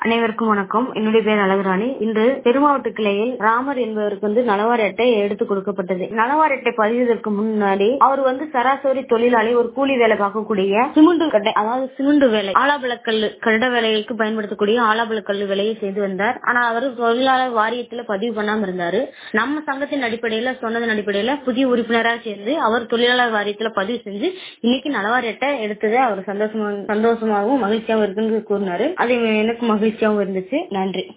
அனைவருக்கும் வணக்கம் என்னுடைய பேர் அழகுராணி இன்று பெருமாவட்ட கிளையில் ராமர் என்பவருக்கு வந்து நலவாரி அட்டை எடுத்து கொடுக்கப்பட்டது நலவாரி அட்டை பதிவதற்கு முன்னாடி அவர் வந்து சராசரி தொழிலாளி ஒரு கூலி வேலை பார்க்கக்கூடிய சிமெண்ட் கட்டை அதாவது சிமெண்ட் வேலை ஆலாபலக்கல் கட்ட வேலைகளுக்கு பயன்படுத்தக்கூடிய ஆலாபலக்கல் வேலையை செய்து வந்தார் ஆனா அவர் தொழிலாளர் வாரியத்துல பதிவு பண்ணாம இருந்தாரு நம்ம சங்கத்தின் அடிப்படையில சொன்னதன் அடிப்படையில புதிய உறுப்பினராக சேர்ந்து அவர் தொழிலாளர் வாரியத்துல பதிவு செஞ்சு இன்னைக்கு நலவாரி அட்டை எடுத்தது அவர் சந்தோஷமா சந்தோஷமாகவும் மகிழ்ச்சியாகவும் இருக்குன்னு கூறினாரு அது எனக்கு மகிழ்ச்சியாகவும் இருந்துச்சு நன்றி